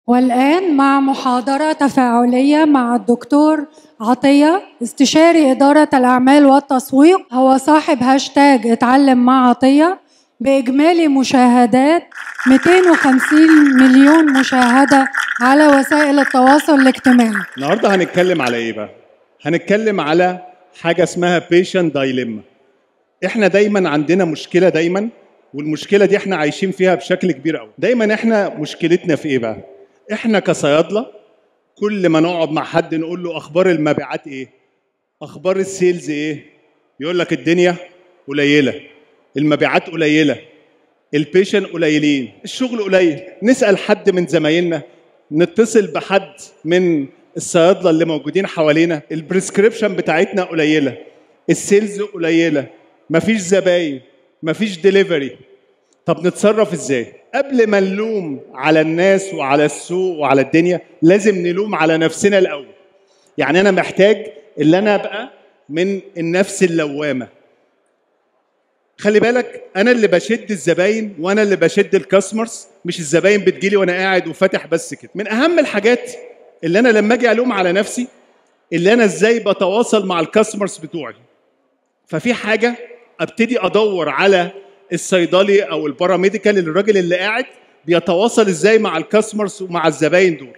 والآن مع محاضرة تفاعلية مع الدكتور عطية استشاري إدارة الأعمال والتسويق هو صاحب هاشتاج اتعلم مع عطية بإجمالي مشاهدات 250 مليون مشاهدة على وسائل التواصل الاجتماعي النهارده هنتكلم على ايه بقى؟ هنتكلم على حاجه اسمها بيشنت دايليما. احنا دايما عندنا مشكله دايما والمشكله دي احنا عايشين فيها بشكل كبير قوي. دايما احنا مشكلتنا في ايه بقى؟ احنا كصيادله كل ما نقعد مع حد نقول له اخبار المبيعات ايه؟ اخبار السيلز ايه؟ يقول لك الدنيا قليله المبيعات قليله البيشن قليلين الشغل قليل نسال حد من زمايلنا نتصل بحد من الصيادله اللي موجودين حوالينا البريسكريبشن بتاعتنا قليله السيلز قليله مفيش زباين مفيش ديليفري طب نتصرف ازاي قبل ما نلوم على الناس وعلى السوق وعلى الدنيا لازم نلوم على نفسنا الاول يعني انا محتاج اللي انا ابقى من النفس اللوامه خلي بالك انا اللي بشد الزباين وانا اللي بشد الكاستمرز مش الزباين بتجيلي وانا قاعد وفاتح بس كده من اهم الحاجات اللي انا لما اجي الوم على نفسي اللي انا ازاي بتواصل مع الكاستمرز بتوعي ففي حاجه ابتدي ادور على الصيدلي او الباراميديكال الراجل اللي قاعد بيتواصل ازاي مع الكاستمرز ومع الزباين دول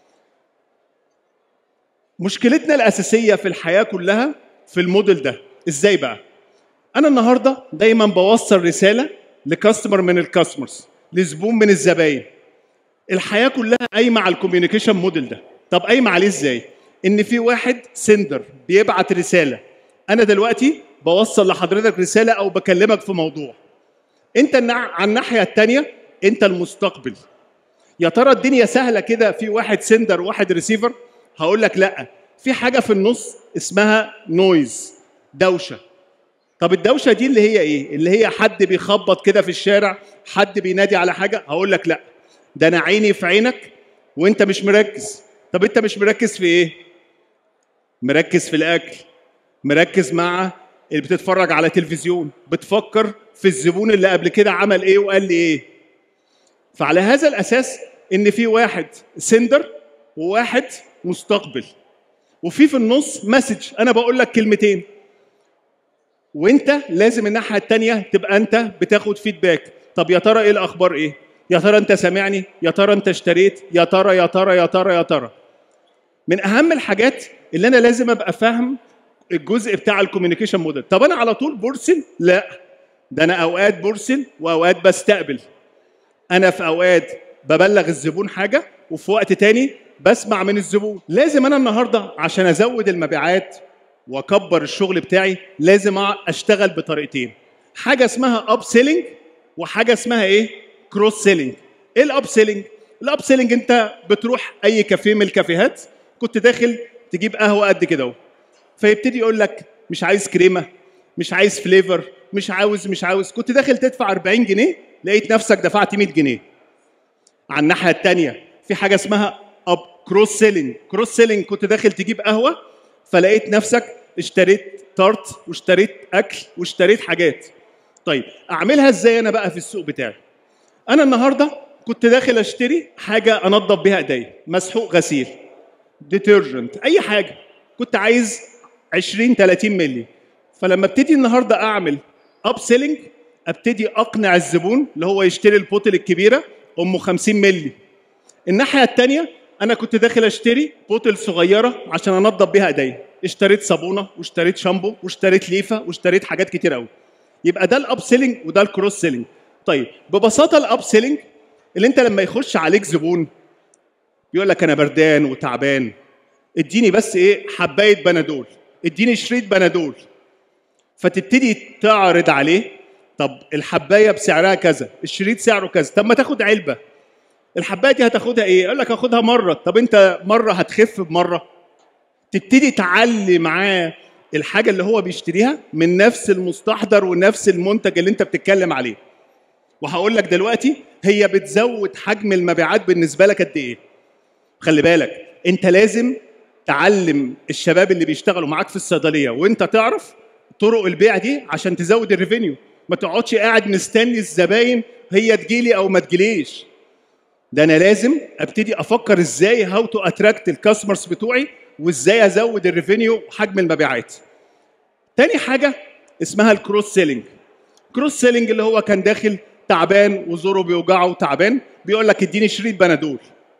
مشكلتنا الاساسيه في الحياه كلها في الموديل ده ازاي بقى انا النهارده دايما بوصل رساله لكاستمر من الكاستمرز لزبون من الزباين الحياه كلها قايمه على الكوميونيكيشن موديل ده طب قايمه عليه ازاي ان في واحد سندر بيبعت رساله انا دلوقتي بوصل لحضرتك رساله او بكلمك في موضوع انت النع- على الناحيه الثانيه انت المستقبل يا ترى الدنيا سهله كده في واحد سندر وواحد ريسيفر هقول لك لا في حاجه في النص اسمها نويز دوشه طب الدوشه دي اللي هي ايه اللي هي حد بيخبط كده في الشارع حد بينادي على حاجه هقول لك لا ده انا عيني في عينك وانت مش مركز طب انت مش مركز في ايه مركز في الاكل مركز مع اللي بتتفرج على تلفزيون بتفكر في الزبون اللي قبل كده عمل ايه وقال لي ايه فعلى هذا الاساس ان في واحد سندر وواحد مستقبل وفي في النص مسج انا بقول لك كلمتين وانت لازم الناحيه الثانيه تبقى انت بتاخد فيدباك طب يا ترى ايه الاخبار ايه يا ترى انت سامعني يا ترى انت اشتريت يا ترى يا ترى يا ترى يا ترى من اهم الحاجات اللي انا لازم ابقى فاهم الجزء بتاع الكوميونيكيشن موديل طب انا على طول برسل لا ده انا اوقات برسل واوقات بستقبل انا في اوقات ببلغ الزبون حاجه وفي وقت تاني بسمع من الزبون لازم انا النهارده عشان ازود المبيعات واكبر الشغل بتاعي لازم اشتغل بطريقتين حاجه اسمها اب سيلينج وحاجه اسمها ايه كروس سيلينج ايه الاب سيلينج الاب سيلينج انت بتروح اي كافيه من الكافيهات كنت داخل تجيب قهوه قد كده اهو فيبتدي يقول لك مش عايز كريمه مش عايز فليفر مش عاوز مش عاوز كنت داخل تدفع 40 جنيه لقيت نفسك دفعت 100 جنيه على الناحيه الثانيه في حاجه اسمها اب كروس سيلينج كروس سيلينج كنت داخل تجيب قهوه فلقيت نفسك اشتريت تارت واشتريت اكل واشتريت حاجات طيب اعملها ازاي انا بقى في السوق بتاعي انا النهارده كنت داخل اشتري حاجه انضف بيها ايديا مسحوق غسيل ديترجنت اي حاجه كنت عايز 20 30 مللي فلما ابتدي النهارده اعمل اب سيلينج ابتدي اقنع الزبون اللي هو يشتري البوتل الكبيره ام 50 مللي الناحيه الثانيه انا كنت داخل اشتري بوتل صغيره عشان انضف بيها ايديا اشتريت صابونه واشتريت شامبو واشتريت ليفه واشتريت حاجات كتير قوي يبقى ده الاب سيلينج وده الكروس سيلينج طيب ببساطه الاب سيلينج اللي انت لما يخش عليك زبون يقول لك انا بردان وتعبان اديني بس ايه حبايه بنادول اديني شريط بنادول فتبتدي تعرض عليه طب الحبايه بسعرها كذا الشريط سعره كذا طب ما تاخد علبه الحبايه دي هتاخدها ايه يقول لك هاخدها مره طب انت مره هتخف بمره تبتدي تعلي معاه الحاجه اللي هو بيشتريها من نفس المستحضر ونفس المنتج اللي انت بتتكلم عليه وهقول لك دلوقتي هي بتزود حجم المبيعات بالنسبه لك قد ايه خلي بالك انت لازم تعلم الشباب اللي بيشتغلوا معاك في الصيدليه وانت تعرف طرق البيع دي عشان تزود الريفينيو ما تقعدش قاعد مستني الزباين هي تجيلي او ما تجيليش ده انا لازم ابتدي افكر ازاي هاو تو اتراكت الكاستمرز بتوعي وازاي ازود الريفينيو وحجم المبيعات تاني حاجه اسمها الكروس سيلينج كروس سيلينج اللي هو كان داخل تعبان وزوره بيوجعه وتعبان بيقول لك اديني شريط بنادول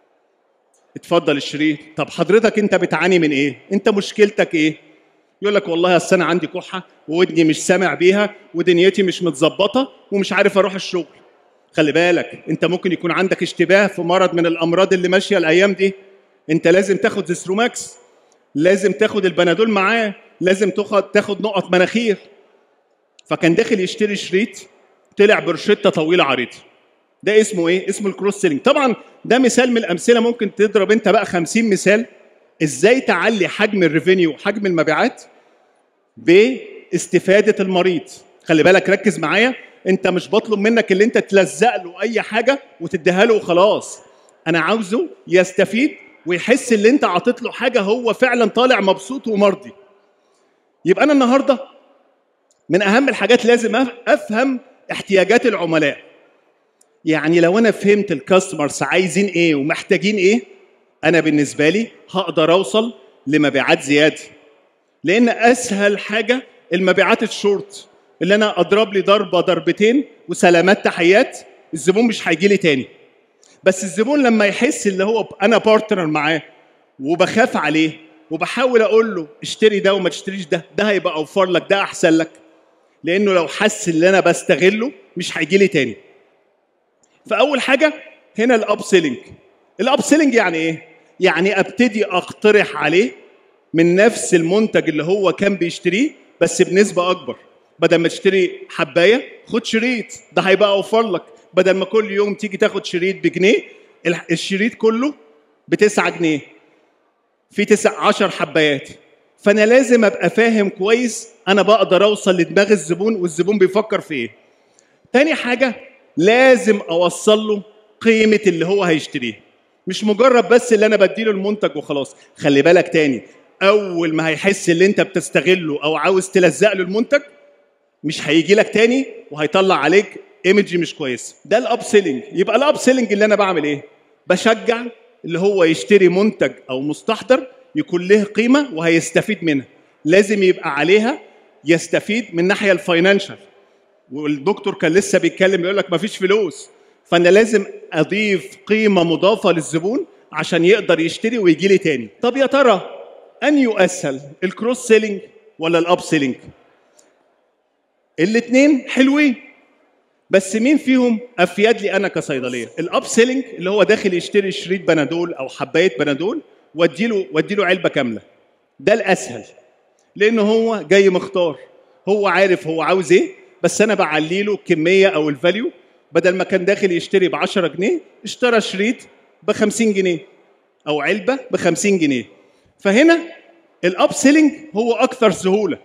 اتفضل الشريط طب حضرتك انت بتعاني من ايه انت مشكلتك ايه يقول لك والله اصل انا عندي كحه وودني مش سامع بيها ودنيتي مش متظبطه ومش عارف اروح الشغل خلي بالك انت ممكن يكون عندك اشتباه في مرض من الامراض اللي ماشيه الايام دي انت لازم تاخد زيثروماكس لازم تاخد البنادول معاه لازم تاخد تاخد نقط مناخير فكان داخل يشتري شريط طلع برشته طويله عريضه ده اسمه ايه اسمه الكروس سيلينج طبعا ده مثال من الامثله ممكن تضرب انت بقى 50 مثال ازاي تعلي حجم الريفينيو وحجم المبيعات باستفاده المريض خلي بالك ركز معايا انت مش بطلب منك اللي انت تلزق له اي حاجه وتديها له وخلاص انا عاوزه يستفيد ويحس ان انت عطيت له حاجه هو فعلا طالع مبسوط ومرضي يبقى انا النهارده من اهم الحاجات لازم افهم احتياجات العملاء يعني لو انا فهمت الكاستمرز عايزين ايه ومحتاجين ايه انا بالنسبه لي هقدر اوصل لمبيعات زياده لان اسهل حاجه المبيعات الشورت اللي انا اضرب لي ضربه ضربتين وسلامات تحيات الزبون مش هيجي لي تاني بس الزبون لما يحس اللي هو انا بارتنر معاه وبخاف عليه وبحاول اقول له اشتري ده وما تشتريش ده ده هيبقى اوفر لك ده احسن لك لانه لو حس ان انا بستغله مش هيجي لي تاني فاول حاجه هنا الاب سيلينج الاب سيلينج يعني ايه يعني ابتدي اقترح عليه من نفس المنتج اللي هو كان بيشتريه بس بنسبه اكبر بدل ما تشتري حبايه خد شريط ده هيبقى اوفر لك بدل ما كل يوم تيجي تاخد شريط بجنيه الشريط كله بتسعة جنيه في تسع عشر حبايات فانا لازم ابقى فاهم كويس انا بقدر اوصل لدماغ الزبون والزبون بيفكر في ايه تاني حاجه لازم اوصل له قيمه اللي هو هيشتريه مش مجرد بس اللي انا بديله المنتج وخلاص خلي بالك تاني اول ما هيحس ان انت بتستغله او عاوز تلزق له المنتج مش هيجي لك تاني وهيطلع عليك ايمج مش كويس ده الاب سيلينج يبقى الاب سيلينج اللي انا بعمل ايه بشجع اللي هو يشتري منتج او مستحضر يكون له قيمه وهيستفيد منها لازم يبقى عليها يستفيد من الناحيه الفاينانشال والدكتور كان لسه بيتكلم يقول لك مفيش فلوس فانا لازم اضيف قيمه مضافه للزبون عشان يقدر يشتري ويجي لي تاني طب يا ترى اني اسهل الكروس سيلينج ولا الاب سيلينج الاثنين حلوين بس مين فيهم افيد لي انا كصيدليه الاب سيلينج اللي هو داخل يشتري شريط بنادول او حبايه بنادول واديله واديله علبه كامله ده الاسهل لان هو جاي مختار هو عارف هو عاوز ايه بس انا بعلي له الكميه او الفاليو بدل ما كان داخل يشتري ب 10 جنيه اشترى شريط ب 50 جنيه او علبه ب 50 جنيه فهنا الاب سيلينج هو اكثر سهوله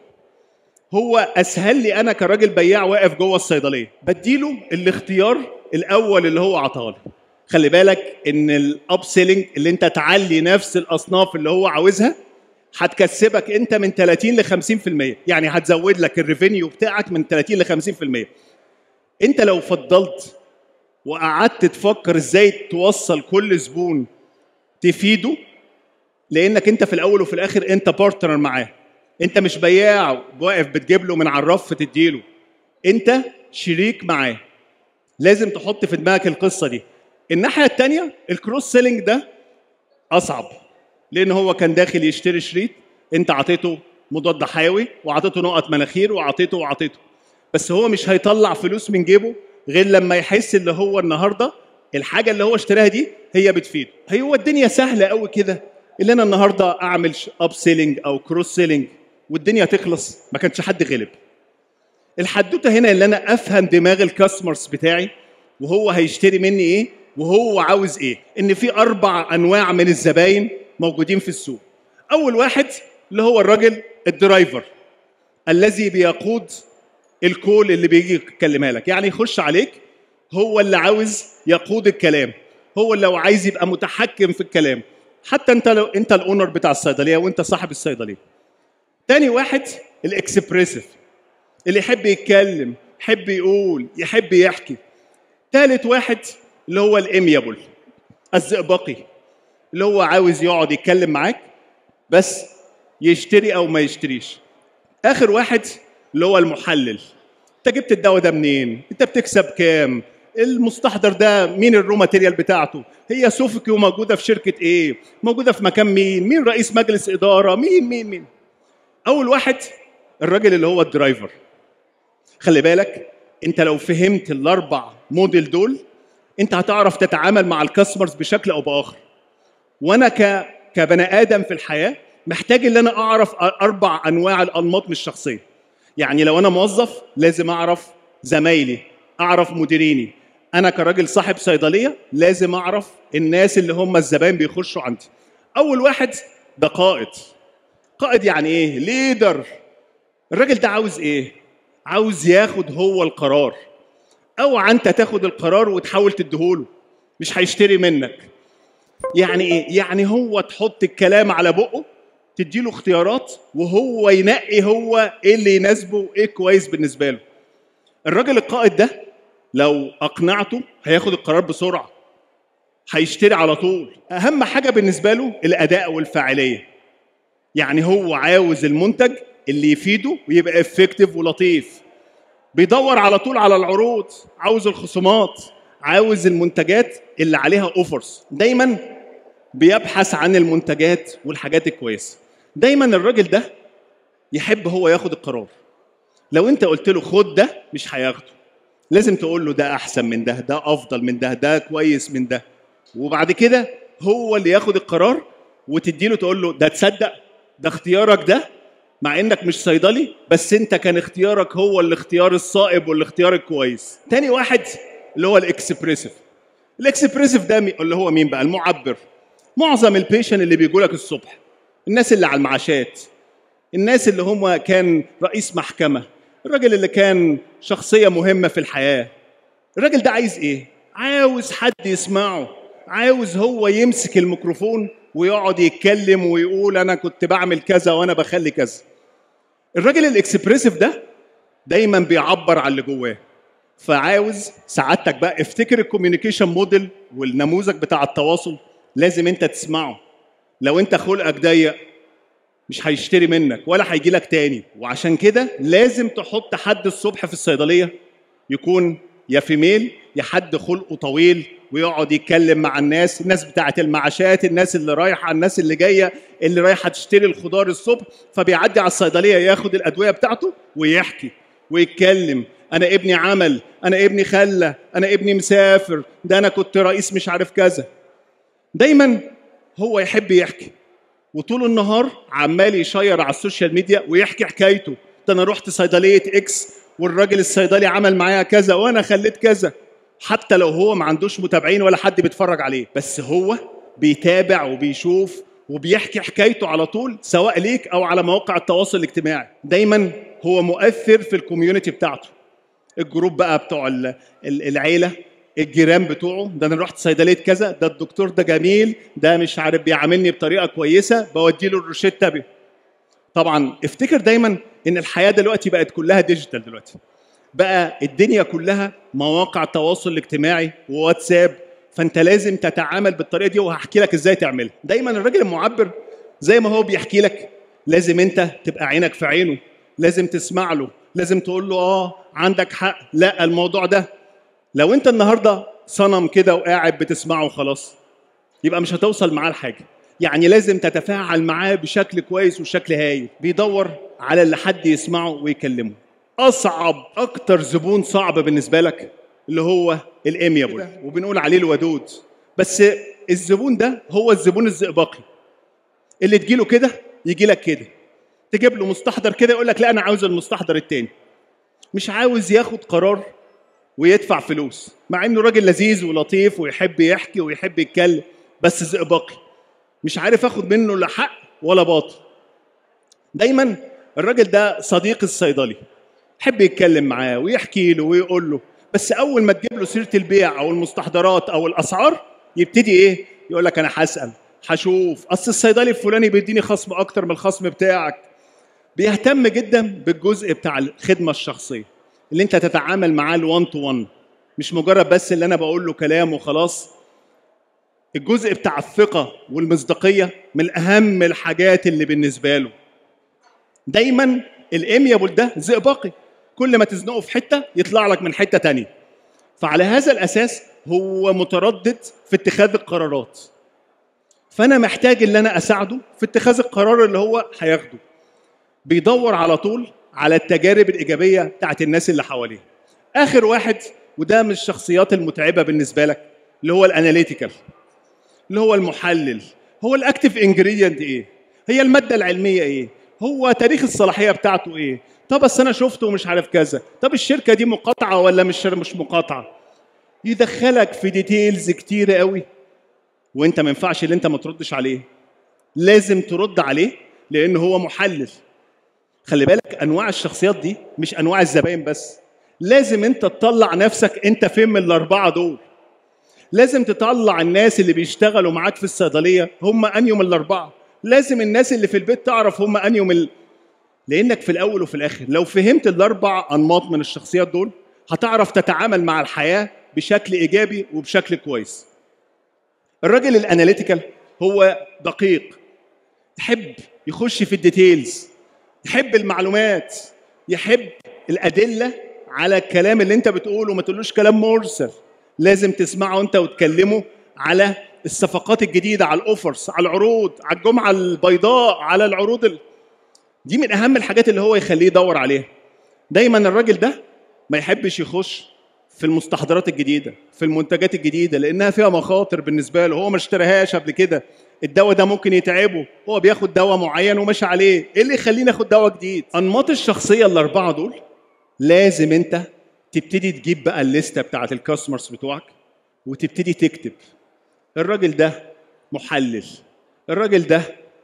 هو اسهل لي انا كراجل بياع واقف جوه الصيدليه بديله الاختيار الاول اللي هو عطاه لي خلي بالك ان الاب سيلينج اللي انت تعلي نفس الاصناف اللي هو عاوزها هتكسبك انت من 30 ل 50% يعني هتزود لك الريفينيو بتاعك من 30 ل 50% انت لو فضلت وقعدت تفكر ازاي توصل كل زبون تفيده لانك انت في الاول وفي الاخر انت بارتنر معاه انت مش بياع واقف بتجيب له من على الرف تديله انت شريك معاه لازم تحط في دماغك القصه دي الناحيه الثانيه الكروس سيلينج ده اصعب لان هو كان داخل يشتري شريط انت عطيته مضاد حيوي وعطيته نقط مناخير وعطيته وعطيته بس هو مش هيطلع فلوس من جيبه غير لما يحس اللي هو النهارده الحاجه اللي هو اشتراها دي هي بتفيده هو الدنيا سهله قوي كده اللي انا النهارده اعمل اب سيلينج او كروس سيلينج والدنيا تخلص ما كانش حد غلب الحدوته هنا اللي انا افهم دماغ الكاستمرز بتاعي وهو هيشتري مني ايه وهو عاوز ايه ان في اربع انواع من الزباين موجودين في السوق اول واحد اللي هو الراجل الدرايفر الذي بيقود الكول اللي بيجي يكلمها لك يعني يخش عليك هو اللي عاوز يقود الكلام هو اللي عايز يبقى متحكم في الكلام حتى انت لو انت الاونر بتاع الصيدليه وانت صاحب الصيدليه تاني واحد الاكسبريسيف اللي يحب يتكلم يحب يقول يحب يحكي تالت واحد اللي هو الاميابل الزئبقي اللي هو عاوز يقعد يتكلم معاك بس يشتري او ما يشتريش اخر واحد اللي هو المحلل انت جبت الدواء ده منين انت بتكسب كام المستحضر ده مين الرو ماتيريال بتاعته هي سوفكي وموجوده في شركه ايه موجوده في مكان مين مين رئيس مجلس اداره مين مين مين اول واحد الراجل اللي هو الدرايفر خلي بالك انت لو فهمت الاربع موديل دول انت هتعرف تتعامل مع الكاستمرز بشكل او باخر وانا ك كبني ادم في الحياه محتاج ان انا اعرف اربع انواع الانماط من الشخصيه يعني لو انا موظف لازم اعرف زمايلي اعرف مديريني انا كراجل صاحب صيدليه لازم اعرف الناس اللي هم الزباين بيخشوا عندي اول واحد ده قائد قائد يعني ايه ليدر الراجل ده عاوز ايه عاوز ياخد هو القرار او انت تاخد القرار وتحاول تديهوله مش هيشتري منك يعني ايه يعني هو تحط الكلام على بقه تديله اختيارات وهو ينقي هو ايه اللي يناسبه ايه كويس بالنسبه له الراجل القائد ده لو اقنعته هياخد القرار بسرعه هيشتري على طول اهم حاجه بالنسبه له الاداء والفاعليه يعني هو عاوز المنتج اللي يفيده ويبقى افكتيف ولطيف بيدور على طول على العروض عاوز الخصومات عاوز المنتجات اللي عليها اوفرز دايما بيبحث عن المنتجات والحاجات الكويسه دايما الراجل ده يحب هو ياخد القرار لو انت قلت له خد ده مش هياخده لازم تقول له ده احسن من ده ده افضل من ده ده كويس من ده وبعد كده هو اللي ياخد القرار وتدي له تقول له ده تصدق ده اختيارك ده مع انك مش صيدلي بس انت كان اختيارك هو الاختيار الصائب والاختيار الكويس تاني واحد اللي هو الاكسبريسيف الاكسبريسيف ده اللي هو مين بقى المعبر معظم البيشن اللي بيجوا لك الصبح الناس اللي على المعاشات الناس اللي هم كان رئيس محكمة الراجل اللي كان شخصية مهمة في الحياة الراجل ده عايز ايه عاوز حد يسمعه عاوز هو يمسك الميكروفون ويقعد يتكلم ويقول انا كنت بعمل كذا وانا بخلي كذا الراجل الاكسبريسيف ده دايما بيعبر عن اللي جواه فعاوز سعادتك بقى افتكر الكوميونيكيشن موديل والنموذج بتاع التواصل لازم انت تسمعه لو انت خلقك ضيق مش هيشتري منك ولا هيجي لك تاني وعشان كده لازم تحط حد الصبح في الصيدليه يكون يا فيميل يا حد خلقه طويل ويقعد يتكلم مع الناس الناس بتاعه المعاشات الناس اللي رايحه الناس اللي جايه اللي رايحه تشتري الخضار الصبح فبيعدي على الصيدليه ياخد الادويه بتاعته ويحكي ويتكلم انا ابني عمل انا ابني خلى انا ابني مسافر ده انا كنت رئيس مش عارف كذا دايما هو يحب يحكي وطول النهار عمال يشير على السوشيال ميديا ويحكي حكايته ده انا رحت صيدليه اكس والراجل الصيدلي عمل معايا كذا وانا خليت كذا حتى لو هو ما عندوش متابعين ولا حد بيتفرج عليه بس هو بيتابع وبيشوف وبيحكي حكايته على طول سواء ليك او على مواقع التواصل الاجتماعي دايما هو مؤثر في الكوميونتي بتاعته الجروب بقى بتوع العيله الجيران بتوعه ده انا رحت صيدليه كذا ده الدكتور ده جميل ده مش عارف بيعاملني بطريقه كويسه بودي له الروشته بيه طبعا افتكر دايما ان الحياه دلوقتي بقت كلها ديجيتال دلوقتي بقى الدنيا كلها مواقع التواصل الاجتماعي وواتساب فانت لازم تتعامل بالطريقه دي وهحكي لك ازاي تعملها دايما الراجل المعبر زي ما هو بيحكي لك لازم انت تبقى عينك في عينه لازم تسمع له لازم تقول له اه عندك حق لا الموضوع ده لو انت النهارده صنم كده وقاعد بتسمعه وخلاص يبقى مش هتوصل معاه لحاجه يعني لازم تتفاعل معاه بشكل كويس وشكل هايل بيدور على اللي حد يسمعه ويكلمه اصعب اكتر زبون صعب بالنسبه لك اللي هو الاميابل وبنقول عليه الودود بس الزبون ده هو الزبون الزئبقي اللي تجيله كده يجي لك كده تجيب له مستحضر كده يقول لك لا انا عاوز المستحضر التاني مش عاوز ياخد قرار ويدفع فلوس مع انه راجل لذيذ ولطيف ويحب يحكي ويحب يتكلم بس زئبقي مش عارف اخد منه لا حق ولا باطل دايما الراجل ده صديق الصيدلي يحب يتكلم معاه ويحكي له ويقول له بس اول ما تجيب له سيره البيع او المستحضرات او الاسعار يبتدي ايه يقول لك انا هسال هشوف اصل الصيدلي الفلاني بيديني خصم اكتر من الخصم بتاعك بيهتم جدا بالجزء بتاع الخدمه الشخصيه اللي انت تتعامل معاه الوان تو وان مش مجرد بس اللي انا بقول له كلام وخلاص الجزء بتاع الثقه والمصداقيه من اهم الحاجات اللي بالنسبه له دايما الاميابل ده زئبقي كل ما تزنقه في حته يطلع لك من حته تانية فعلى هذا الاساس هو متردد في اتخاذ القرارات فانا محتاج ان انا اساعده في اتخاذ القرار اللي هو هياخده بيدور على طول على التجارب الايجابيه بتاعت الناس اللي حواليه اخر واحد وده من الشخصيات المتعبه بالنسبه لك اللي هو الاناليتيكال اللي هو المحلل هو الاكتف انجريدينت ايه هي الماده العلميه ايه هو تاريخ الصلاحيه بتاعته ايه طب بس انا شفته ومش عارف كذا طب الشركه دي مقاطعه ولا مش مش مقاطعه يدخلك في ديتيلز كتيره قوي وانت ما ينفعش اللي انت ما تردش عليه لازم ترد عليه لان هو محلل خلي بالك انواع الشخصيات دي مش انواع الزباين بس لازم انت تطلع نفسك انت فين من الاربعه دول لازم تطلع الناس اللي بيشتغلوا معاك في الصيدليه هم انيوم الاربعه لازم الناس اللي في البيت تعرف هم انيوم ال... لانك في الاول وفي الاخر لو فهمت الاربع انماط من الشخصيات دول هتعرف تتعامل مع الحياه بشكل ايجابي وبشكل كويس الراجل الاناليتيكال هو دقيق يحب يخش في الديتيلز يحب المعلومات يحب الادله على الكلام اللي انت بتقوله ما تقولوش كلام مرسل لازم تسمعه انت وتكلمه على الصفقات الجديده على الاوفرز على العروض على الجمعه البيضاء على العروض ال... دي من اهم الحاجات اللي هو يخليه يدور عليها دايما الراجل ده ما يحبش يخش في المستحضرات الجديده في المنتجات الجديده لانها فيها مخاطر بالنسبه له هو ما اشتراهاش قبل كده الدواء ده ممكن يتعبه هو بياخد دواء معين وماشي عليه ايه اللي يخليني اخد دواء جديد انماط الشخصيه الاربعه دول لازم انت تبتدي تجيب بقى الليسته بتاعت الكاستمرز بتوعك وتبتدي تكتب الراجل ده محلل الراجل ده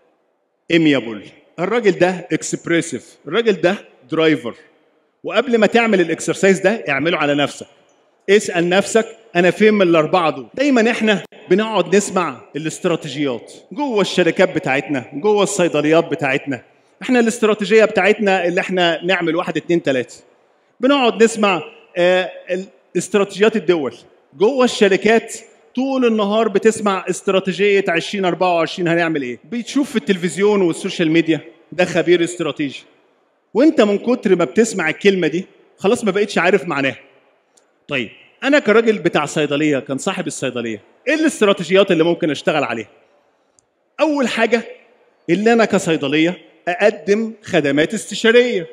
اميابل الراجل ده اكسبريسيف الراجل ده درايفر وقبل ما تعمل الاكسرسايز ده اعمله على نفسك اسال نفسك انا فين من الاربعه دول دايما احنا بنقعد نسمع الاستراتيجيات جوه الشركات بتاعتنا جوه الصيدليات بتاعتنا احنا الاستراتيجيه بتاعتنا اللي احنا نعمل واحد اتنين تلاته بنقعد نسمع اه استراتيجيات الدول جوه الشركات طول النهار بتسمع استراتيجيه 2024 هنعمل ايه بتشوف في التلفزيون والسوشيال ميديا ده خبير استراتيجي وانت من كتر ما بتسمع الكلمه دي خلاص ما بقتش عارف معناها طيب انا كراجل بتاع صيدليه كان صاحب الصيدليه ايه الاستراتيجيات اللي ممكن اشتغل عليها اول حاجه اللي انا كصيدليه اقدم خدمات استشاريه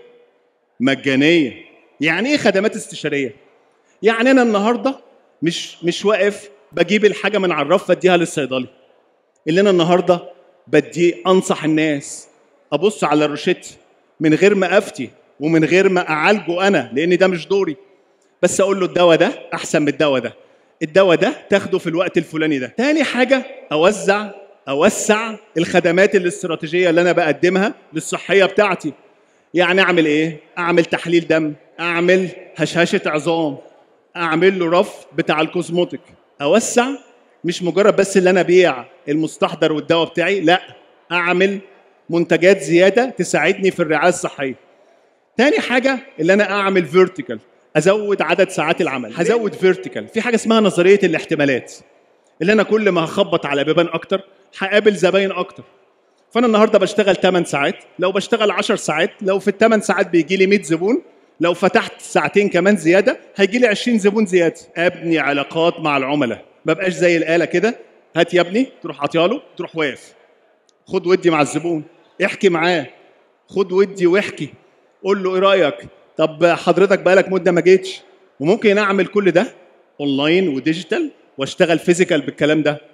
مجانيه يعني ايه خدمات استشاريه يعني انا النهارده مش مش واقف بجيب الحاجه من على الرف اديها للصيدلي اللي انا النهارده بدي انصح الناس ابص على الروشته من غير ما افتي ومن غير ما اعالجه انا لان ده مش دوري بس اقول له الدواء ده احسن من الدواء ده الدواء ده تاخده في الوقت الفلاني ده تاني حاجه اوزع اوسع الخدمات الاستراتيجيه اللي انا بقدمها للصحيه بتاعتي يعني اعمل ايه اعمل تحليل دم اعمل هشاشه عظام اعمل له رف بتاع الكوزموتيك اوسع مش مجرد بس اللي انا ابيع المستحضر والدواء بتاعي لا اعمل منتجات زياده تساعدني في الرعايه الصحيه تاني حاجه اللي انا اعمل فيرتيكال ازود عدد ساعات العمل هزود فيرتيكال في حاجه اسمها نظريه الاحتمالات اللي انا كل ما هخبط على بيبان اكتر هقابل زباين اكتر فانا النهارده بشتغل 8 ساعات لو بشتغل 10 ساعات لو في الثمان ساعات بيجي لي 100 زبون لو فتحت ساعتين كمان زياده هيجي لي 20 زبون زياده ابني علاقات مع العملاء ما بقاش زي الاله كده هات يا ابني تروح عطياله تروح واقف خد ودي مع الزبون احكي معاه خد ودي واحكي قول له ايه رايك طب حضرتك بقالك مده ما جيتش وممكن اعمل كل ده اونلاين وديجيتال واشتغل فيزيكال بالكلام ده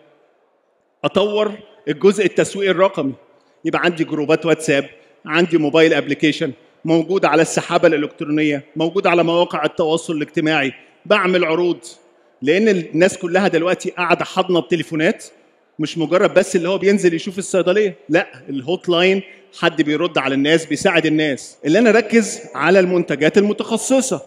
اطور الجزء التسويقي الرقمي يبقى عندي جروبات واتساب عندي موبايل ابلكيشن موجود على السحابه الالكترونيه موجود على مواقع التواصل الاجتماعي بعمل عروض لان الناس كلها دلوقتي قاعده حاضنه التليفونات مش مجرد بس اللي هو بينزل يشوف الصيدليه لا الهوت لاين حد بيرد على الناس بيساعد الناس اللي انا اركز على المنتجات المتخصصه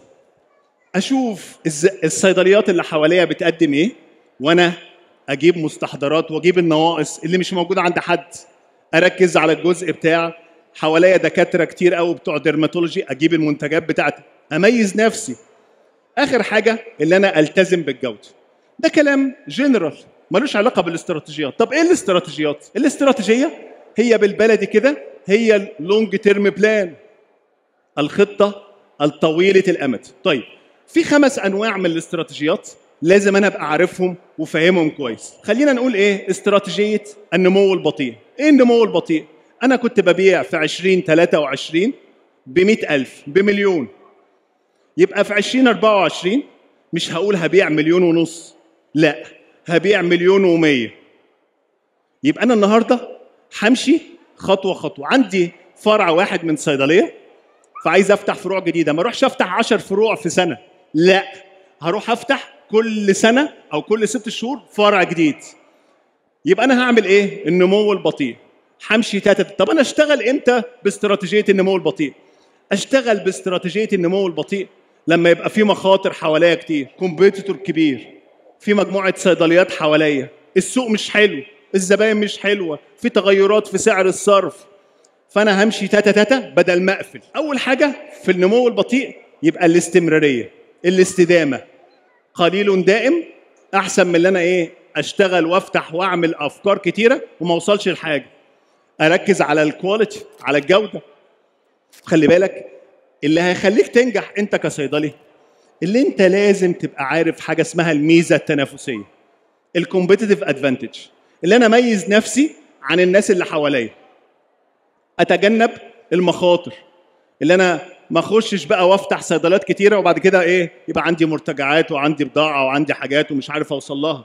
اشوف الصيدليات اللي حواليا بتقدم ايه وانا اجيب مستحضرات واجيب النواقص اللي مش موجوده عند حد اركز على الجزء بتاع حواليا دكاتره كتير قوي بتوع ديرماتولوجي اجيب المنتجات بتاعتي اميز نفسي اخر حاجه اللي انا التزم بالجوده ده كلام جنرال ملوش علاقه بالاستراتيجيات طب ايه الاستراتيجيات الاستراتيجيه هي بالبلدي كده هي اللونج تيرم بلان الخطه الطويله الامد طيب في خمس انواع من الاستراتيجيات لازم انا ابقى عارفهم وفاهمهم كويس خلينا نقول ايه استراتيجيه النمو البطيء ايه النمو البطيء انا كنت ببيع في 2023 ب 100000 بمليون يبقى في 2024 مش هقول هبيع مليون ونص لا هبيع مليون ومية يبقى انا النهارده همشي خطوه خطوه عندي فرع واحد من صيدليه فعايز افتح فروع جديده ما اروحش افتح 10 فروع في سنه لا هروح افتح كل سنه او كل ست شهور فرع جديد يبقى انا هعمل ايه النمو البطيء همشي تاتا طب انا اشتغل امتى باستراتيجيه النمو البطيء اشتغل باستراتيجيه النمو البطيء لما يبقى في مخاطر حواليا كتير كومبيتيتور كبير في مجموعه صيدليات حواليا السوق مش حلو الزباين مش حلوه في تغيرات في سعر الصرف فانا همشي تاتا تاتا بدل ما اقفل اول حاجه في النمو البطيء يبقى الاستمراريه الاستدامه قليل دائم احسن من اللي انا ايه اشتغل وافتح واعمل افكار كتيره وما اوصلش لحاجه اركز على الكواليتي على الجوده خلي بالك اللي هيخليك تنجح انت كصيدلي اللي انت لازم تبقى عارف حاجه اسمها الميزه التنافسيه الكومبيتيتيف ادفانتج اللي انا اميز نفسي عن الناس اللي حواليا اتجنب المخاطر اللي انا ما اخشش بقى وافتح صيدليات كتيره وبعد كده ايه يبقى عندي مرتجعات وعندي بضاعه وعندي حاجات ومش عارف اوصل لها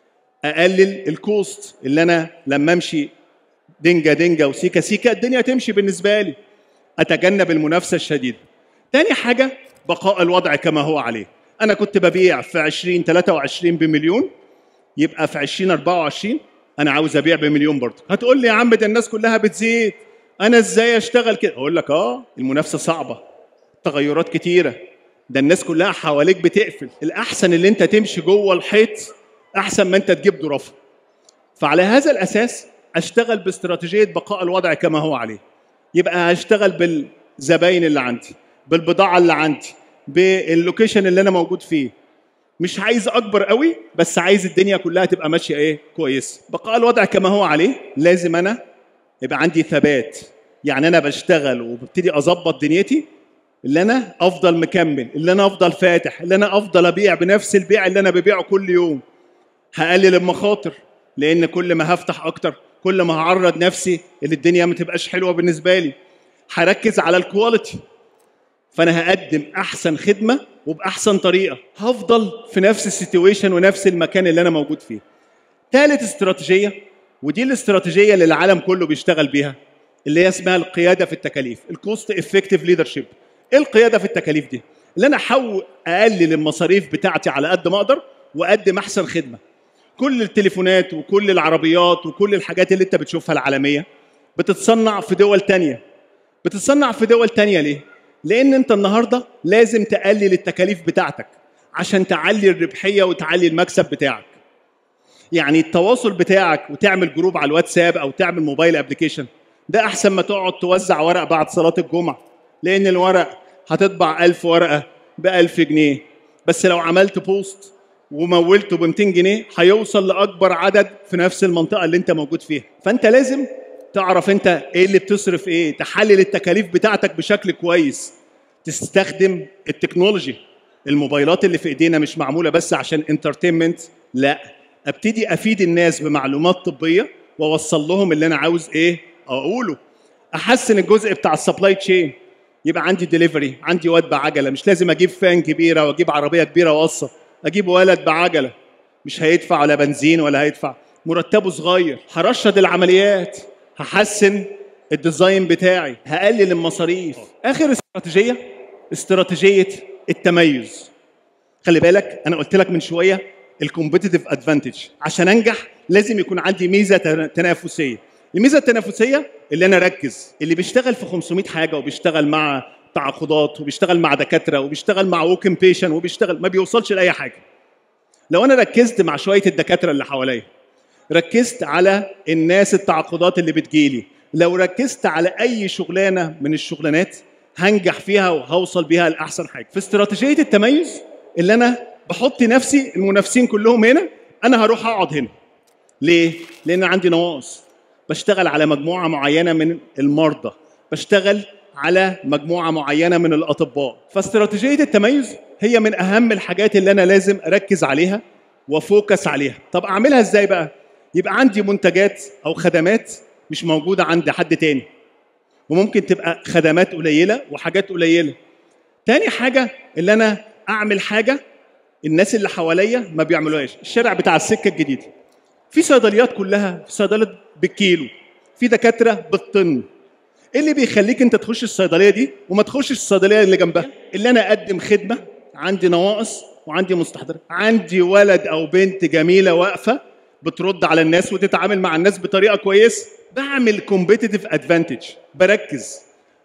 اقلل الكوست اللي انا لما امشي دنجه دنجه وسيكه سيكه الدنيا تمشي بالنسبه لي اتجنب المنافسه الشديده تاني حاجه بقاء الوضع كما هو عليه انا كنت ببيع في 2023 بمليون يبقى في 2024 انا عاوز ابيع بمليون برضه هتقول لي يا عم ده الناس كلها بتزيد انا ازاي اشتغل كده اقول لك اه المنافسه صعبه تغيرات كتيره ده الناس كلها حواليك بتقفل الاحسن اللي انت تمشي جوه الحيط احسن ما انت تجيب ظرافه فعلى هذا الاساس اشتغل باستراتيجيه بقاء الوضع كما هو عليه يبقى هشتغل بالزباين اللي عندي بالبضاعه اللي عندي باللوكيشن اللي انا موجود فيه مش عايز اكبر قوي بس عايز الدنيا كلها تبقى ماشيه ايه كويس بقاء الوضع كما هو عليه لازم انا يبقى عندي ثبات يعني انا بشتغل وببتدي اظبط دنيتي اللي انا افضل مكمل اللي انا افضل فاتح اللي انا افضل ابيع بنفس البيع اللي انا ببيعه كل يوم هقلل المخاطر لان كل ما هفتح اكتر كل ما هعرض نفسي اللي الدنيا ما تبقاش حلوه بالنسبه لي هركز على الكواليتي فانا هقدم احسن خدمه وباحسن طريقه هفضل في نفس السيتويشن ونفس المكان اللي انا موجود فيه ثالث استراتيجيه ودي الاستراتيجيه اللي العالم كله بيشتغل بيها اللي هي اسمها القياده في التكاليف الكوست افكتيف ليدرشيب ايه القياده في التكاليف دي اللي انا احاول اقلل المصاريف بتاعتي على قد ما اقدر واقدم احسن خدمه كل التليفونات وكل العربيات وكل الحاجات اللي انت بتشوفها العالميه بتتصنع في دول تانية بتتصنع في دول تانية ليه لان انت النهارده لازم تقلل التكاليف بتاعتك عشان تعلي الربحيه وتعلي المكسب بتاعك يعني التواصل بتاعك وتعمل جروب على الواتساب او تعمل موبايل ابلكيشن ده احسن ما تقعد توزع ورق بعد صلاه الجمعه لان الورق هتطبع ألف ورقه ب 1000 جنيه بس لو عملت بوست ومولته ب 200 جنيه هيوصل لاكبر عدد في نفس المنطقه اللي انت موجود فيها فانت لازم تعرف انت ايه اللي بتصرف ايه تحلل التكاليف بتاعتك بشكل كويس تستخدم التكنولوجي الموبايلات اللي في ايدينا مش معموله بس عشان انترتينمنت لا ابتدي افيد الناس بمعلومات طبيه واوصل لهم اللي انا عاوز ايه اقوله احسن الجزء بتاع السبلاي تشين يبقى عندي ديليفري عندي واد بعجله مش لازم اجيب فان كبيره واجيب عربيه كبيره واوصل اجيب ولد بعجله مش هيدفع ولا بنزين ولا هيدفع مرتبه صغير هرشد العمليات هحسن الديزاين بتاعي هقلل المصاريف اخر استراتيجيه استراتيجيه التميز خلي بالك انا قلت لك من شويه الكومبيتيتيف ادفانتج عشان انجح لازم يكون عندي ميزه تنافسيه الميزه التنافسيه اللي انا اركز اللي بيشتغل في 500 حاجه وبيشتغل مع تعاقدات وبيشتغل مع دكاتره وبيشتغل مع ووكن بيشن وبيشتغل ما بيوصلش لاي حاجه لو انا ركزت مع شويه الدكاتره اللي حواليا ركزت على الناس التعاقدات اللي بتجيلي لو ركزت على اي شغلانه من الشغلانات هنجح فيها وهوصل بيها لاحسن حاجه في استراتيجيه التميز اللي انا بحط نفسي المنافسين كلهم هنا انا هروح اقعد هنا ليه لان عندي نواقص بشتغل على مجموعه معينه من المرضى بشتغل على مجموعه معينه من الاطباء فاستراتيجيه التميز هي من اهم الحاجات اللي انا لازم اركز عليها وفوكس عليها طب اعملها ازاي بقى يبقى عندي منتجات او خدمات مش موجوده عند حد تاني وممكن تبقى خدمات قليله وحاجات قليله تاني حاجه اللي انا اعمل حاجه الناس اللي حواليا ما بيعملوهاش الشارع بتاع السكه الجديده في صيدليات كلها في صيدليات بالكيلو في دكاتره بالطن ايه اللي بيخليك انت تخش الصيدليه دي وما تخشش الصيدليه اللي جنبها اللي انا اقدم خدمه عندي نواقص وعندي مستحضرات عندي ولد او بنت جميله واقفه بترد على الناس وتتعامل مع الناس بطريقه كويسه بعمل كومبيتيتيف ادفانتج بركز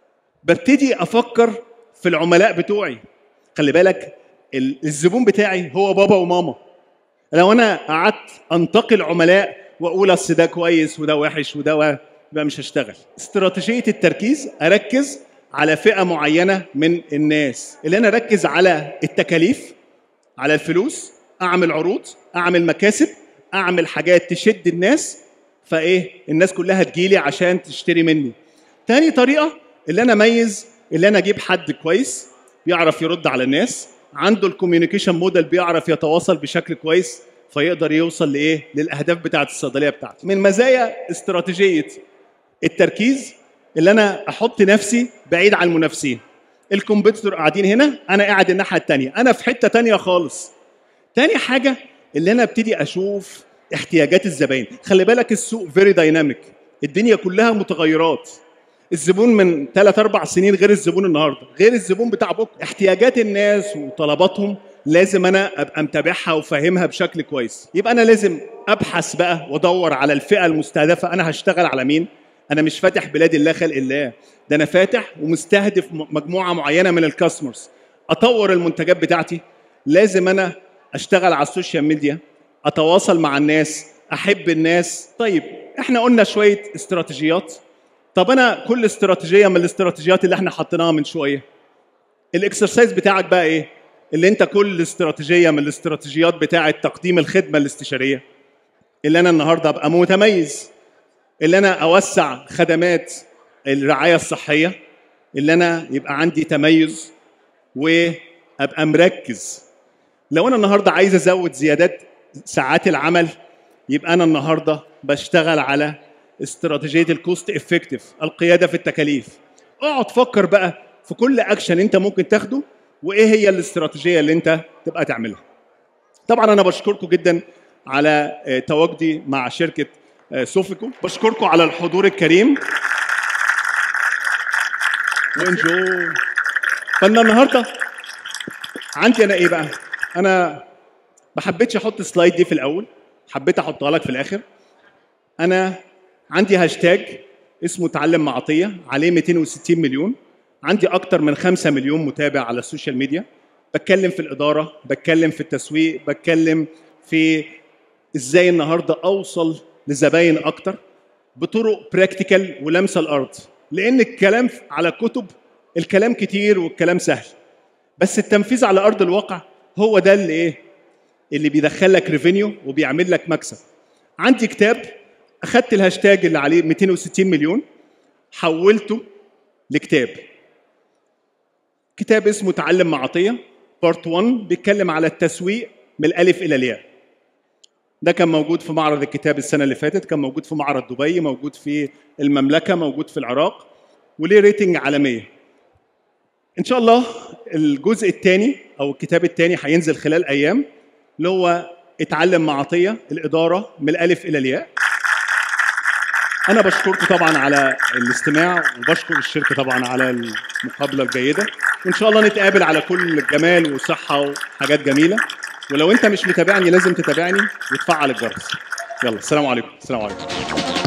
ببتدي افكر في العملاء بتوعي خلي بالك الزبون بتاعي هو بابا وماما لو انا قعدت انتقي العملاء واقول اصل ده كويس وده وحش وده و... يبقى مش هشتغل استراتيجيه التركيز اركز على فئه معينه من الناس اللي انا اركز على التكاليف على الفلوس اعمل عروض اعمل مكاسب اعمل حاجات تشد الناس فايه الناس كلها تجيلي عشان تشتري مني تاني طريقه اللي انا اميز اللي انا اجيب حد كويس بيعرف يرد على الناس عنده الكوميونيكيشن موديل بيعرف يتواصل بشكل كويس فيقدر يوصل لايه للاهداف بتاعه الصيدليه بتاعته من مزايا استراتيجيه التركيز اللي انا احط نفسي بعيد عن المنافسين الكومبيتيتور قاعدين هنا انا قاعد الناحيه الثانيه انا في حته ثانيه خالص تاني حاجه اللي انا ابتدي اشوف احتياجات الزباين خلي بالك السوق فيري دايناميك الدنيا كلها متغيرات الزبون من ثلاث اربع سنين غير الزبون النهارده غير الزبون بتاع بكره احتياجات الناس وطلباتهم لازم انا ابقى متابعها وفاهمها بشكل كويس يبقى انا لازم ابحث بقى وادور على الفئه المستهدفه انا هشتغل على مين انا مش فاتح بلاد الله خلق الله ده انا فاتح ومستهدف مجموعه معينه من الكاستمرز اطور المنتجات بتاعتي لازم انا اشتغل على السوشيال ميديا اتواصل مع الناس احب الناس طيب احنا قلنا شويه استراتيجيات طب انا كل استراتيجيه من الاستراتيجيات اللي احنا حطيناها من شويه الاكسرسايز بتاعك بقى ايه اللي انت كل استراتيجيه من الاستراتيجيات بتاعه تقديم الخدمه الاستشاريه اللي انا النهارده ابقى متميز اللي انا اوسع خدمات الرعايه الصحيه اللي انا يبقى عندي تميز وابقى مركز لو انا النهارده عايز ازود زيادات ساعات العمل يبقى انا النهارده بشتغل على استراتيجيه الكوست افكتيف القياده في التكاليف اقعد فكر بقى في كل اكشن انت ممكن تاخده وايه هي الاستراتيجيه اللي انت تبقى تعملها طبعا انا بشكركم جدا على تواجدي مع شركه سوفيكو بشكركم على الحضور الكريم وانجو فانا النهارده عندي انا ايه بقى انا ما حبيتش احط السلايد دي في الاول حبيت احطها لك في الاخر انا عندي هاشتاج اسمه تعلم مع عطيه عليه 260 مليون عندي اكتر من 5 مليون متابع على السوشيال ميديا بتكلم في الاداره بتكلم في التسويق بتكلم في ازاي النهارده اوصل لزباين اكتر بطرق براكتيكال ولمسه الارض لان الكلام على كتب الكلام كتير والكلام سهل بس التنفيذ على ارض الواقع هو ده اللي ايه اللي بيدخل لك ريفينيو وبيعمل لك مكسب عندي كتاب اخدت الهاشتاج اللي عليه 260 مليون حولته لكتاب كتاب اسمه تعلم مع عطيه بارت 1 بيتكلم على التسويق من الالف الى الياء ده كان موجود في معرض الكتاب السنه اللي فاتت كان موجود في معرض دبي موجود في المملكه موجود في العراق وليه ريتنج عالميه ان شاء الله الجزء الثاني او الكتاب الثاني هينزل خلال ايام اللي هو اتعلم مع عطيه الاداره من الالف الى الياء انا بشكركم طبعا على الاستماع وبشكر الشركه طبعا على المقابله الجيده وان شاء الله نتقابل على كل جمال وصحه وحاجات جميله ولو انت مش متابعني لازم تتابعني وتفعل الجرس يلا السلام عليكم السلام عليكم